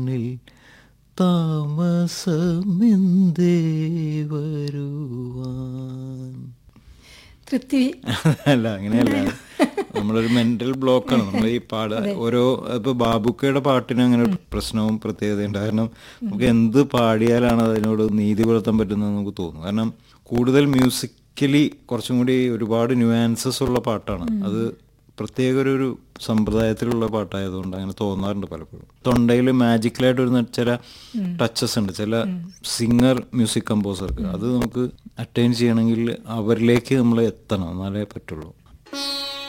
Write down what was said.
ിൽ താമസമെന്തേ വരുവാൻ തൃപ്തി അല്ല അങ്ങനെയല്ല നമ്മളൊരു മെന്റൽ ബ്ലോക്കാണ് നമ്മൾ ഈ പാട ഓരോ ഇപ്പൊ ബാബുക്കയുടെ പാട്ടിന് അങ്ങനെ ഒരു പ്രശ്നവും പ്രത്യേകതയുണ്ട് കാരണം നമുക്ക് എന്ത് പാടിയാലാണ് അതിനോട് നീതി പുലർത്താൻ പറ്റുന്നത് നമുക്ക് തോന്നും കാരണം കൂടുതൽ മ്യൂസിക്കലി കുറച്ചും കൂടി ഒരുപാട് ന്യൂആൻസസ് ഉള്ള പാട്ടാണ് അത് പ്രത്യേക ഒരു ഒരു സമ്പ്രദായത്തിലുള്ള പാട്ടായതുകൊണ്ട് അങ്ങനെ തോന്നാറുണ്ട് പലപ്പോഴും തൊണ്ടയിൽ മാജിക്കലായിട്ട് വരുന്ന ചില ടച്ചസ് ഉണ്ട് ചില സിംഗർ മ്യൂസിക് കമ്പോസർക്ക് അത് നമുക്ക് അറ്റൈൻ ചെയ്യണമെങ്കിൽ അവരിലേക്ക് നമ്മൾ എത്തണം എന്നാലേ പറ്റുള്ളൂ